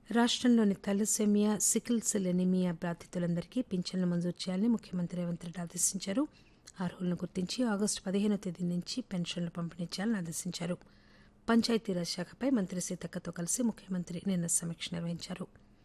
రాష్టంలోని thalassaemia sickle cell anaemia బాధితులందరికీ పింఛన్లు మంజూరు చేయాలని ముఖ్యమంత్రి రేవంత్ రెడ్డి ఆదేశించారు అర్హులను గుర్తించి ఆగస్టు పదిహేనో తేదీ నుంచి పెన్షన్లు పంపిణీ చేయాలని ఆదేశించారు పంచాయతీరాజ్ శాఖపై మంత్రి సీతక్కతో కలిసి ముఖ్యమంత్రి నిన్న సమీక్ష నిర్వహించారు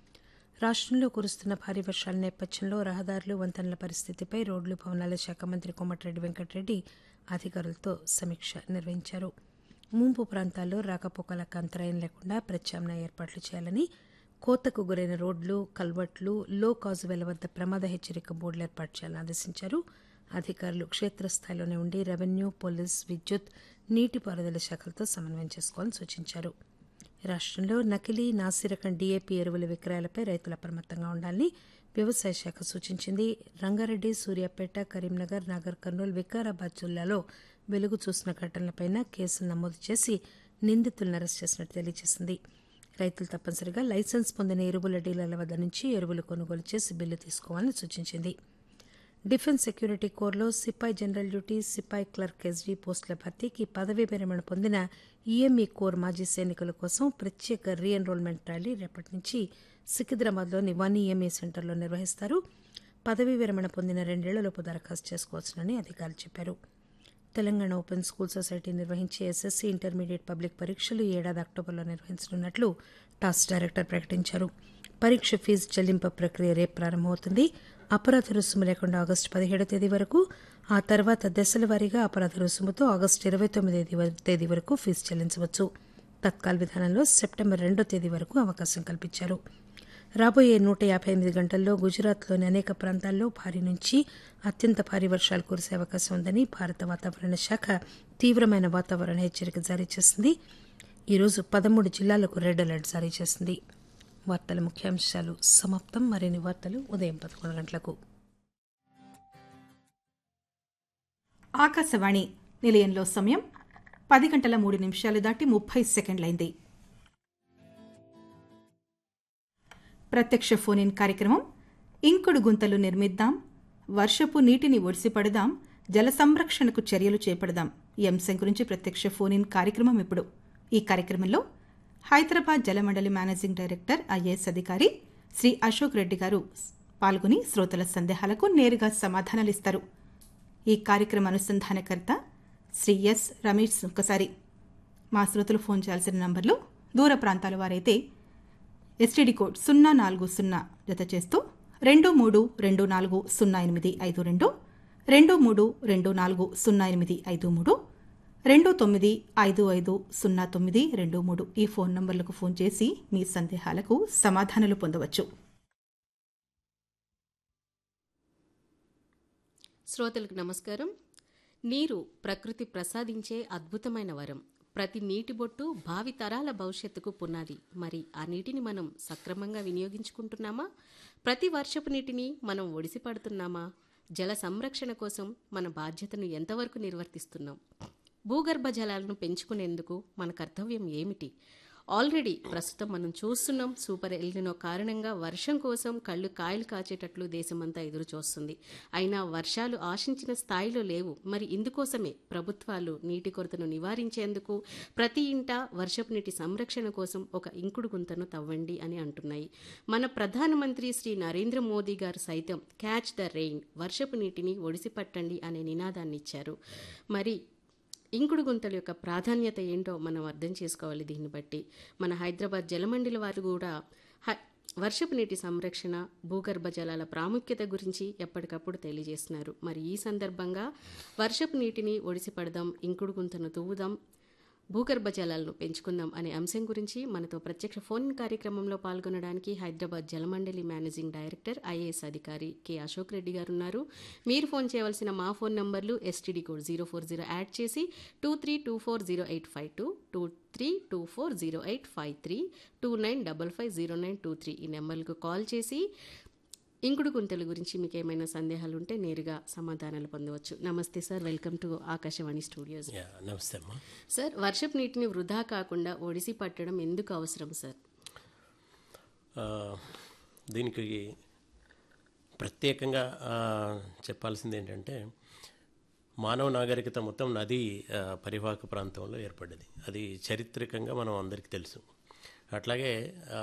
రాష్టంలో కురుస్తున్న భారీ వర్షాల నేపథ్యంలో రహదారులు వంతెనల పరిస్థితిపై రోడ్లు భవనాల శాఖ మంత్రి కోమటిరెడ్డి వెంకటరెడ్డి అధికారులతో సమీక్ష నిర్వహించారు ముంపు ప్రాంతాల్లో రాకపోకలకు అంతరాయం లేకుండా ప్రత్యామ్నాయ ఏర్పాట్లు చేయాలని కోతకు గురైన రోడ్లు కల్వర్ట్లు లో కాజువేల వద్ద ప్రమాద హెచ్చరిక బోర్డులు ఏర్పాటు చేయాలని ఆదేశించారు అధికారులు క్షేత్రస్థాయిలోనే ఉండి రెవెన్యూ పోలీస్ విద్యుత్ నీటిపారుదల శాఖలతో సమన్వయం చేసుకోవాలని సూచించారు రాష్టంలో నకిలీ నాసిరకం డీఏపీ ఎరువుల విక్రయాలపై రైతులు అప్రమత్తంగా ఉండాలని వ్యవసాయ శాఖ సూచించింది రంగారెడ్డి సూర్యాపేట కరీంనగర్ నాగర్ కర్నూలు వికారాబాద్ జిల్లాలో వెలుగు చూసిన ఘటనలపై కేసులు నమోదు చేసి నిందితులను అరెస్ట్ చేసినట్టు తెలియజేసింది రైతులు తప్పనిసరిగా లైసెన్స్ పొందిన ఎరువుల డీలర్ల వద్ద నుంచి ఎరువులు కొనుగోలు చేసి బిల్లు తీసుకోవాలని సూచించింది డిఫెన్స్ సెక్యూరిటీ కోర్లో సిపాయి జనరల్ డ్యూటీ సిపాయి క్లర్క్ ఎస్డీ పోస్టుల భర్తీకి పదవీ విరమణ పొందిన ఈఎంఈ కోర్ మాజీ సైనికుల కోసం ప్రత్యేక రీ ఎన్రోల్మెంట్ ర్యాలీ రేపటి నుంచి సికింద్రాబాద్లోని వన్ ఈఎంఈ సెంటర్లో నిర్వహిస్తారు పదవీ విరమణ పొందిన రెండేళ్లలోపు దరఖాస్తు చేసుకోవచ్చునని అధికారులు చెప్పారు తెలంగాణ ఓపెన్ స్కూల్ సొసైటీ నిర్వహించే ఎస్ఎస్సీ ఇంటర్మీడియట్ పబ్లిక్ పరీక్షలు ఈ ఏడాది అక్టోబర్లో నిర్వహించనున్నట్లు టాస్ డైరెక్టర్ ప్రకటించారు పరీక్ష ఫీజు చెల్లింపు ప్రక్రియ రేపు ప్రారంభమవుతుంది అపరాధ రుసుము లేకుండా ఆగస్టు పదిహేడో తేదీ వరకు ఆ తర్వాత దశల వారీగా అపరాధ రుసుముతో ఆగస్టు ఇరవై తొమ్మిది తేదీ వరకు ఫీజు చెల్లించవచ్చు తత్కాల్ విధానంలో సెప్టెంబర్ రెండో తేదీ వరకు అవకాశం కల్పించారు రాబోయే నూట యాభై ఎనిమిది గంటల్లో గుజరాత్లోని అనేక ప్రాంతాల్లో భారీ నుంచి అత్యంత భారీ వర్షాలు కురిసే అవకాశం ఉందని భారత వాతావరణ శాఖ తీవ్రమైన వాతావరణ హెచ్చరిక జారీ చేసింది ఈరోజు పదమూడు జిల్లాలకు రెడ్ అలర్ట్ జారీ చేసింది వార్తల ముఖ్యాంశాలు సమాప్తం మరిన్ని వార్తలు ఉదయం పదకొండు గంటలకు ఆకాశవాణి నిలయంలో సమయం పది గంటల మూడు నిమిషాలు దాటి ముప్పై సెకండ్లైంది ప్రత్యక్ష ఫోన్ ఇన్ కార్యక్రమం ఇంకుడు గుంతలు నిర్మిద్దాం వర్షపు నీటిని ఒడిసిపడదాం జల సంరక్షణకు చర్యలు చేపడదాం ఈ అంశం గురించి ప్రత్యక్ష ఫోన్ ఇన్ కార్యక్రమం ఇప్పుడు ఈ కార్యక్రమంలో Hyderabad Jalamandali managing director IAS అధికారి శ్రీ అశోక్ రెడ్డి గారు పాల్గొని శ్రోతల సందేహాలకు నేరుగా సమాధానాలిస్తారు ఈ కార్యక్రమ అనుసంధానకర్త శ్రీ ఎస్ రమేష్ ఒకసారి మా శ్రోతలు ఫోన్ చేయాల్సిన నంబర్లు దూర ప్రాంతాల వారైతే ఎస్టీడీ కోడ్ సున్నా నాలుగు సున్నా జత చేస్తూ రెండు మూడు రెండు నాలుగు సున్నా ఎనిమిది ఐదు రెండు రెండు మూడు రెండు నాలుగు సున్నా ఎనిమిది ఐదు మూడు రెండు తొమ్మిది ఐదు ఐదు సున్నా తొమ్మిది రెండు మూడు ఈ ఫోన్ నంబర్లకు ఫోన్ చేసి మీ సందేహాలకు సమాధానాలు పొందవచ్చు శ్రోతలకు నమస్కారం నీరు ప్రకృతి ప్రసాదించే అద్భుతమైన వరం ప్రతి నీటి బొట్టు భావి తరాల భవిష్యత్తుకు పునాది మరి ఆ నీటిని మనం సక్రమంగా వినియోగించుకుంటున్నామా ప్రతి వర్షపు నీటిని మనం ఒడిసి పడుతున్నామా జల సంరక్షణ కోసం మన బాధ్యతను ఎంతవరకు నిర్వర్తిస్తున్నాం భూగర్భ జలాలను పెంచుకునేందుకు మన కర్తవ్యం ఏమిటి ఆల్రెడీ ప్రస్తుతం మనం చూస్తున్నాం సూపర్ ఎల్నినో కారణంగా వర్షం కోసం కళ్ళు కాయలు కాచేటట్లు దేశమంతా ఎదురు చూస్తుంది అయినా వర్షాలు ఆశించిన స్థాయిలో లేవు మరి ఇందుకోసమే ప్రభుత్వాలు నీటి కొరతను నివారించేందుకు ప్రతి ఇంట వర్షపు నీటి సంరక్షణ కోసం ఒక ఇంకుడు గుంతను తవ్వండి అని అంటున్నాయి మన ప్రధానమంత్రి శ్రీ నరేంద్ర మోదీ గారు సైతం క్యాచ్ ద రెయిన్ వర్షపు నీటిని ఒడిసి పట్టండి అనే నినాదాన్ని ఇచ్చారు మరి ఇంకుడు గుంతల యొక్క ప్రాధాన్యత ఏంటో మనం అర్థం చేసుకోవాలి దీన్ని బట్టి మన హైదరాబాద్ జలమండలి వారు కూడా వర్షపు నీటి సంరక్షణ భూగర్భ జలాల ప్రాముఖ్యత గురించి ఎప్పటికప్పుడు తెలియజేస్తున్నారు మరి ఈ సందర్భంగా వర్షపు నీటిని ఒడిసి పడదాం ఇంకుడు గుంతను తువ్వుదాం భూగర్భ జలాలను పెంచుకుందాం అనే అంశం గురించి మనతో ప్రత్యక్ష ఫోన్ కార్యక్రమంలో పాల్గొనడానికి Hyderabad Jalamandali managing director IAS అధికారి కె అశోక్ రెడ్డి గారు ఉన్నారు మీరు ఫోన్ చేయవలసిన మా phone numbers STD code zero four zero add చేసి two three two four zero eight five two two three two four zero eight five three two nine double five zero nine two three ఈ నెంబర్లకు call చేసి ఇంకుడు గుంతల గురించి మీకు ఏమైనా సందేహాలు ఉంటే నేరుగా సమాధానాలు పొందవచ్చు నమస్తే sir welcome to Akashvani studios yeah నమస్తే అమ్మా సార్ వర్షపు నీటిని వృధా కాకుండా ఒడిసి పట్టడం ఎందుకు అవసరం సార్ ఆ, దీనికి ప్రత్యేకంగా ఆ, చెప్పాల్సింది ఏంటంటే మానవ నాగరికత మొత్తం నది ఆ, పరివాహక ప్రాంతంలో ఏర్పడ్డది అది చారిత్రకంగా మనం అందరికీ తెలుసు అట్లాగే ఆ,